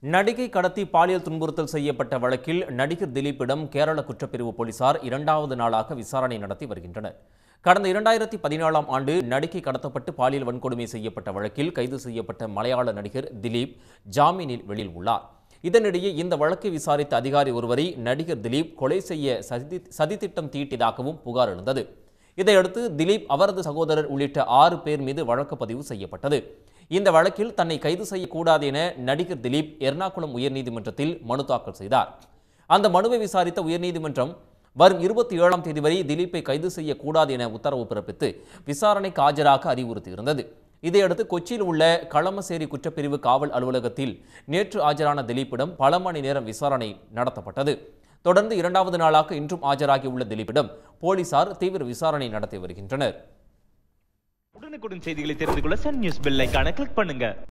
நடிகை கடத்தி பாலியல் துன்புறுத்தல் செய்யப்பட்ட வழக்கில் நடிகர் திலீப்பிடம் கேரள குற்றப்பிரிவு போலீசார் இரண்டாவது நாளாக விசாரணை நடத்தி வருகின்றனர் கடந்த இரண்டாயிரத்தி பதினேழாம் ஆண்டு நடிகை கடத்தப்பட்டு பாலியல் வன்கொடுமை செய்யப்பட்ட வழக்கில் கைது செய்யப்பட்ட மலையாள நடிகர் திலீப் ஜாமீனில் வெளியில் உள்ளார் இதனிடையே இந்த வழக்கை விசாரித்த அதிகாரி ஒருவரை நடிகர் திலீப் கொலை செய்ய சதி சதித்திட்டம் தீட்டியதாகவும் புகார் எழுந்தது இதையடுத்து திலீப் அவரது சகோதரர் உள்ளிட்ட ஆறு பேர் மீது வழக்கு பதிவு செய்யப்பட்டது இந்த வழக்கில் தன்னை கைது செய்யக்கூடாது என நடிகர் திலீப் எர்ணாகுளம் உயர்நீதிமன்றத்தில் மனு தாக்கல் செய்தார் அந்த மனுவை விசாரித்த உயர்நீதிமன்றம் வரும் இருபத்தி ஏழாம் தேதி வரை திலீப்பை கைது செய்யக்கூடாது என உத்தரவு பிறப்பித்து விசாரணைக்கு ஆஜராக அறிவுறுத்தியிருந்தது இதையடுத்து கொச்சியில் உள்ள களமசேரி குற்றப்பிரிவு காவல் அலுவலகத்தில் நேற்று ஆஜரான திலீப்பிடம் பல மணி நேரம் விசாரணை நடத்தப்பட்டது தொடர்ந்து இரண்டாவது நாளாக இன்றும் ஆஜராகியுள்ள திலீப்பிடம் போலீசார் தீவிர விசாரணை நடத்தி வருகின்றனர் உடனுக்குடன் செய்திகளை தெரிந்து கொள்ள சன் நியூஸ் பெல் ஐகானை கிளிக் பண்ணுங்க